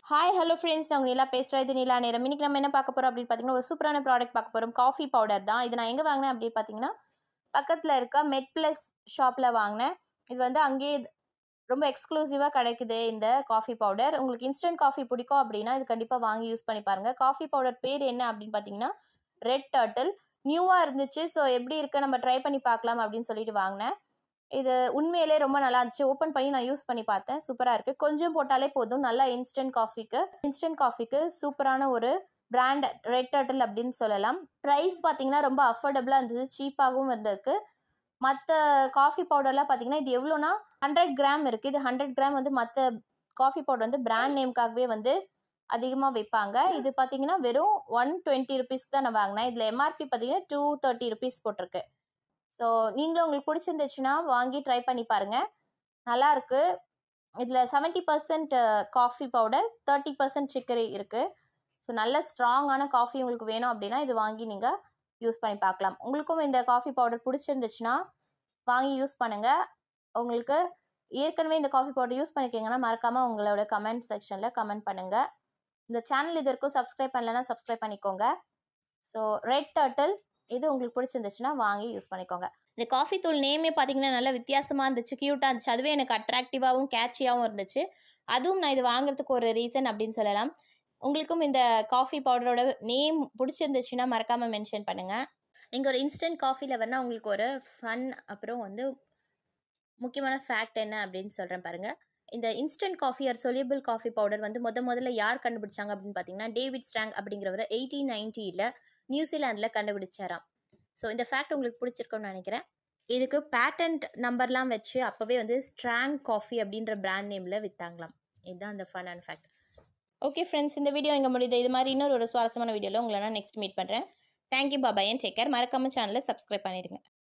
hi hello friends நான் உங்கள் நிலா பேசுகிறேன் இது நிலா நேரம் இன்னைக்கு நம்ம என்ன பார்க்க போகிறோம் அப்படின்னு பார்த்தீங்கன்னா ஒரு சூப்பரான ப்ராடக்ட் பார்க்க போகிறோம் காஃபி பவுடர் தான் இது நான் எங்கே வாங்கினேன் அப்படின்னு பார்த்தீங்கன்னா பக்கத்தில் இருக்க மெட் ப்ளஸ் ஷாப்பில் வாங்கினேன் இது வந்து அங்கேயே இது- ரொம்ப எக்ஸ்க்ளூசிவாக கிடைக்குது இந்த காஃபி பவுடர் உங்களுக்கு இன்ஸ்டன்ட் காஃபி பிடிக்கும் அப்படின்னா இது கண்டிப்பாக வாங்கி யூஸ் பண்ணி பாருங்கள் காஃபி பவுடர் பேர் என்ன அப்படின்னு பார்த்தீங்கன்னா ரெட் டர்ட்டில் நியூவாக இருந்துச்சு ஸோ எப்படி இருக்கு நம்ம ட்ரை பண்ணி பார்க்கலாம் அப்படின்னு சொல்லிட்டு வாங்கினேன் இது உண்மையிலே ரொம்ப நல்லா இருந்துச்சு ஓப்பன் பண்ணி நான் யூஸ் பண்ணி பார்த்தேன் சூப்பராக இருக்குது கொஞ்சம் போட்டாலே போதும் நல்லா இன்ஸ்டன்ட் காஃபிக்கு இன்ஸ்டன்ட் காஃபிக்கு சூப்பரான ஒரு பிராண்ட் ரெட் டர்ட்டில் அப்படின்னு சொல்லலாம் ப்ரைஸ் பார்த்தீங்கன்னா ரொம்ப அஃபோர்டபுளாக இருந்தது சீப்பாகவும் இருந்திருக்கு மற்ற காஃபி பவுடர்லாம் பார்த்தீங்கன்னா இது எவ்வளோனா ஹண்ட்ரட் கிராம் இருக்குது இது ஹண்ட்ரட் கிராம் வந்து மற்ற காஃபி பவுடர் வந்து பிராண்ட் நேம்காகவே வந்து அதிகமாக விற்பாங்க இது பார்த்தீங்கன்னா வெறும் ஒன் டுவெண்ட்டி ருபீஸ்க்கு தான் நான் வாங்கினேன் இதில் எம்ஆர்பி பார்த்தீங்கன்னா டூ தேர்ட்டி ருபீஸ் போட்டிருக்கு ஸோ நீங்களும் உங்களுக்கு பிடிச்சிருந்துச்சுன்னா வாங்கி ட்ரை பண்ணி பாருங்கள் நல்லா இருக்கு இதில் seventy percent coffee powder thirty percent chicory இருக்குது ஸோ நல்ல ஸ்ட்ராங்கான காஃபி உங்களுக்கு வேணும் அப்படின்னா இது வாங்கி நீங்கள் யூஸ் பண்ணி பார்க்கலாம் உங்களுக்கும் இந்த காஃபி பவுடர் பிடிச்சிருந்துச்சுன்னா வாங்கி யூஸ் பண்ணுங்கள் உங்களுக்கு ஏற்கனவே இந்த காஃபி பவுடர் யூஸ் பண்ணிக்கிங்கன்னா மறக்காமல் உங்களோட கமெண்ட் செக்ஷனில் கமெண்ட் பண்ணுங்கள் இந்த சேனல் இது வரைக்கும் சப்ஸ்கிரைப் பண்ணலைன்னா சப்ஸ்கிரைப் பண்ணிக்கோங்க ஸோ ரெட் டர்ட்டில் இது உங்களுக்கு பிடிச்சிருந்துச்சுன்னா வாங்கி யூஸ் பண்ணிக்கோங்க இந்த காஃபி தூள் நேமே பார்த்தீங்கன்னா நல்லா வித்தியாசமாக இருந்துச்சு க்யூட்டாக இருந்துச்சு அதுவே எனக்கு அட்ராக்டிவாகவும் கேட்சியாகவும் இருந்துச்சு அதுவும் நான் இது வாங்குறதுக்கு ஒரு ரீசன் அப்படின்னு சொல்லலாம் உங்களுக்கும் இந்த காஃபி பவுடரோட நேம் பிடிச்சிருந்துச்சுன்னா மறக்காமல் மென்ஷன் பண்ணுங்கள் நீங்கள் ஒரு இன்ஸ்டன்ட் காஃபி லெவர்னால் உங்களுக்கு ஒரு ஃபன் அப்புறம் வந்து முக்கியமான ஃபேக்ட் என்ன அப்படின்னு சொல்கிறேன் பாருங்கள் இந்த instant coffee or soluble coffee powder வந்து முத முதல்ல யார் கண்டுபிடிச்சாங்க அப்படின்னு பார்த்தீங்கன்னா டேவிட் ஸ்ட்ராங் அப்படிங்கிறவர் எயிட்டீன் நைன்ட்டியில் நியூசிலாண்டில் கண்டுபிடிச்சாராம் ஸோ இந்த ஃபேக்ட் உங்களுக்கு பிடிச்சிருக்கும்னு நினைக்கிறேன் இதுக்கு பேட்டன்ட் நம்பர்லாம் வச்சு அப்போவே வந்து ஸ்ட்ராங் காஃபி அப்படின்ற பிராண்ட் நேமில் விற்றாங்களாம் இதுதான் அந்த fun and fact okay friends இந்த வீடியோ இங்கே முடியுது இது மாதிரி இன்னொரு ஒரு சுவாரஸ்யமான வீடியோவில் உங்களை நான் நெக்ஸ்ட் மீட் பண்ணுறேன் thank you bye bye and take care மறக்காம சேனலை சப்ஸ்கிரைப் பண்ணிடுங்க